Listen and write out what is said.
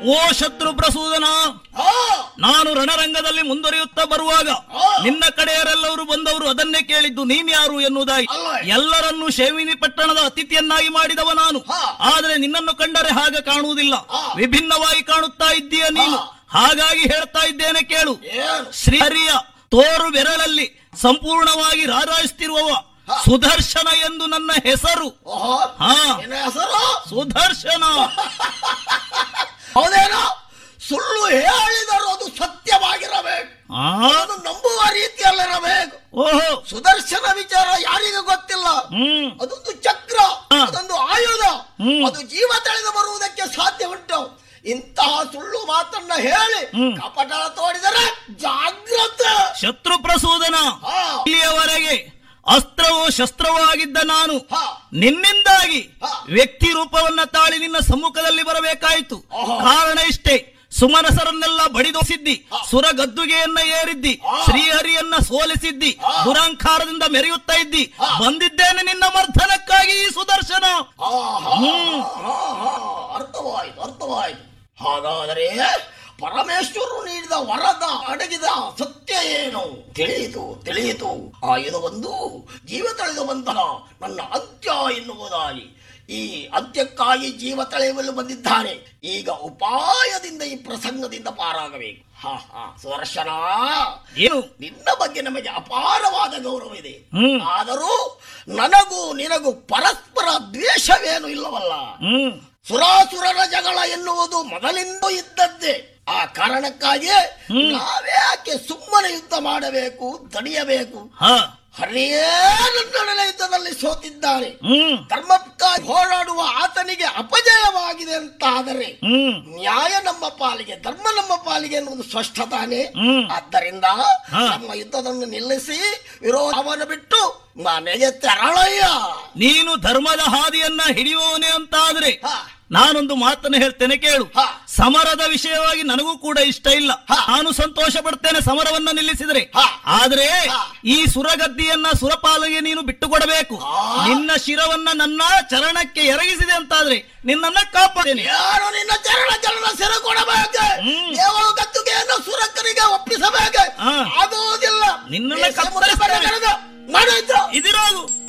ಓ ಶತ್ರು ಪ್ರಸೂದನ ಹಾ ನಾನು ರಣರಂಗದಲ್ಲಿ ಮುಂದುವರಿಯುತ್ತಾ ಬರುವಾಗ ಆ. ನಿನ್ನ ಕಡೆಯವರೆಲ್ಲರೂ ಬಂದವರು ಅದನ್ನೇ ಕೇಳಿದ್ದು ನೀನ್ ಯಾರು ಎನ್ನುವುದಾಗಿ ಅಲ್ವೇ? ಎಲ್ಲರನ್ನೂ ಶೇವಿನಿ ಪಟ್ಟಣದ ಅತಿಥಿಯನ್ನಾಗಿ ಮಾಡಿದವ ನಾನು ಹಾ. ಆದರೆ ನಿನ್ನನ್ನು ಕಂಡರೆ ಹಾಗೆ ಕಾಣುವುದಿಲ್ಲ ಆ. ವಿಭಿನ್ನವಾಗಿ ಕಾಣುತ್ತಾ ಇದ್ದೀಯ ನೀನು ಆ. ಹಾಗಾಗಿ ಹೇಳ್ತಾ ಇದ್ದೇನೆ ಕೇಳು ಏನು ಶ್ರೀಹರಿಯ ತೋರು ಬೆರಳಲ್ಲಿ ಸಂಪೂರ್ಣವಾಗಿ ರಾರಾಯಿಸುತ್ತಿರುವವ ಹಾ. ಸುದರ್ಶನ ಎಂದು ನನ್ನ ಹೆಸರು ಓಹೋ ಹಾ ನಿನ್ನ ಹೆಸರು ಸುದರ್ಶನ ಹೌದೇನೋ ಸುಳ್ಳು ಹೇಳಿದರೂ ಅದು ಸತ್ಯವಾಗಿರಬೇಕು ಆ ಅದನ್ನು ನಂಬುವ ರೀತಿಯಲ್ಲಿರಬೇಕು ಓಹೋ ಸುದರ್ಶನ ವಿಚಾರ ಯಾರಿಗೂ ಗೊತ್ತಿಲ್ಲ ಹ್ಮ್ ಅದೊಂದು ಚಕ್ರ ಹಾ. ಅದೊಂದು ಆಯುಧ ಹ್ಮ್. ಅದು ಜೀವ ತಳೆದು ಬರುವುದಕ್ಕೆ ಸಾಧ್ಯ ಉಂಟು ಇಂತಹ ಸುಳ್ಳು ಮಾತನ್ನ ಹೇಳಿ ಹ್ಮ್. ಕಪಟಳ ತೋಡಿದರೆ ಜಾಗ್ರತೆ ಶತ್ರು ಪ್ರಸೂದನ ಹಾ. ಇಲ್ಲಿಯವರೆಗೆ ಅಸ್ತ್ರವೋ ಶಸ್ತ್ರವೋ ಆಗಿದ್ದ ನಾನು ಹಾ. ನಿನ್ನಿಂದಾಗಿ ಹಾ. ವ್ಯಕ್ತಿ ರೂಪವನ್ನ ತಾಳಿ ನಿನ್ನ ಸಮ್ಮುಖದಲ್ಲಿ ಬರಬೇಕಾಯಿತು ಆಹಾ. ಕಾರಣ ಇಷ್ಟೇ ಸುಮನಸರನ್ನೆಲ್ಲ ಬಡಿದೋಸಿದ್ದಿ ಸುರ ಗದ್ದುಗೆಯನ್ನ ಏರಿದ್ದಿ ಆ. ಶ್ರೀಹರಿಯನ್ನ ಸೋಲಿಸಿದ್ದಿ ಆ. ದುರಂಕಾರದಿಂದ ಮೆರೆಯುತ್ತಾ ಇದ್ದಿ ಆ. ಬಂದಿದ್ದೇನೆ ನಿನ್ನ ಮರ್ಧನಕ್ಕಾಗಿ ಈ ಸುದರ್ಶನ ಹಾ, ಹಾ, ಹಾ, ಹಾ. ಅರ್ಥವಾಯ್ತು ಅರ್ಥವಾಯ್ತು ಹಾಗಾದರೆ ಪರಮೇಶ್ವರರು ನೀಡಿದ ವರದ ಅಡಗಿದ ಸತ್ಯ ಏನು ತಿಳಿಯಿತು ತಿಳಿಯಿತು ಆ ಇದು ಒಂದು ಜೀವ ತಳೆದು ಬಂತಹ ನನ್ನ ಅಂತ್ಯ ಎನ್ನುವುದಾಗಿ ಈ ಅಂತ್ಯಕ್ಕಾಗಿ ಜೀವ ತಳೆಯಲು ಬಂದಿದ್ದಾನೆ ಈಗ ಉಪಾಯದಿಂದ ಈ ಪ್ರಸಂಗದಿಂದ ಪಾರಾಗಬೇಕು ಹಾ ಹಾ ಸುದರ್ಶನ ಏನು ನಿನ್ನ ಬಗ್ಗೆ ನಮಗೆ ಅಪಾರವಾದ ಗೌರವ ಇದೆ ಹ್ಮ್. ಆದರೂ ನನಗೂ ನಿನಗೂ ಪರಸ್ಪರ ದ್ವೇಷವೇನು ಇಲ್ಲವಲ್ಲ ಹ್ಮ್ ಸುರಾಸುರರ ಜಗಳ ಎನ್ನುವುದು ಮೊದಲಿಂದ ಇದ್ದದ್ದೇ ಆ ಕಾರಣಕ್ಕಾಗಿ ಹ್ಮ್. ನಾವೇ ಯಾಕೆ ಸುಮ್ಮನೆ ಯುದ್ಧ ಮಾಡಬೇಕು ತಡೆಯಬೇಕು ಹಾ ಹರಿಯೇ ನನ್ನ ಯುದ್ಧದಲ್ಲಿ ಸೋತಿದ್ದಾನೆ ಹ್ಮ್ ಧರ್ಮಕ್ಕಾಗಿ ಹೋರಾಡುವ ಆತನಿಗೆ ಅಪಜಯವಾಗಿದೆ ಅಂತಾದರೆ ಹ್ಮ್ ನ್ಯಾಯ ನಮ್ಮ ಪಾಲಿಗೆ ಧರ್ಮ ನಮ್ಮ ಪಾಲಿಗೆ ಎನ್ನುವುದು ಸ್ಪಷ್ಟ ತಾನೆ ಹ್ಮ್. ಆದ್ದರಿಂದ ಹಾ. ನಮ್ಮ ಯುದ್ಧವನ್ನು ನಿಲ್ಲಿಸಿ ವಿರೋಧವನ್ನು ಬಿಟ್ಟು ಮನೆಗೆ ತೆರಳಯ್ಯ ನೀನು ಧರ್ಮದ ಹಾದಿಯನ್ನ ಹಿಡಿಯುವವನೇ ಅಂತಾದ್ರೆ ಹಾ. ನಾನೊಂದು ಮಾತನ್ನು ಹೇಳ್ತೇನೆ ಕೇಳು ಹಾ. ಸಮರದ ವಿಷಯವಾಗಿ ನನಗೂ ಕೂಡ ಇಷ್ಟ ಇಲ್ಲ ಹಾ. ನಾನು ಸಂತೋಷ ಪಡ್ತೇನೆ ಸಮರವನ್ನ ನಿಲ್ಲಿಸಿದ್ರೆ ಹಾ. ಆದ್ರೆ ಹಾ. ಈ ಸುರಗದ್ದಿಯನ್ನ ಸುರಪಾಲಿಗೆ ನೀನು ಬಿಟ್ಟು ಕೊಡಬೇಕು ಆ. ನಿನ್ನ ಶಿರವನ್ನ ನನ್ನ ಚರಣಕ್ಕೆ ಎರಗಿಸಿದೆ ಅಂತಾದ್ರೆ ನಿನ್ನನ್ನ ಕಾಪಾಡೇನೆ ಯಾರು ನಿನ್ನ ಚರಣ ಚಲನ ಸೆರೆ ಕೊಡಬೇಕು ಹ್ಮ್. ದೇವರ ಗದ್ದುಗೆಯನ್ನು ಸುರಕ್ಕರಿಗೆ ಒಪ್ಪಿಸಬೇಕು ಹಾ. ಆಗುವುದಿಲ್ಲ ನಿನ್ನನ್ನ ದೇಶ ಮುಂದೆ ಕತ್ತರಿಸ್ತೇನೆ. ಬರಗಳೆದು ಮಾಡಿದ್ರು ಇದಿರೋದು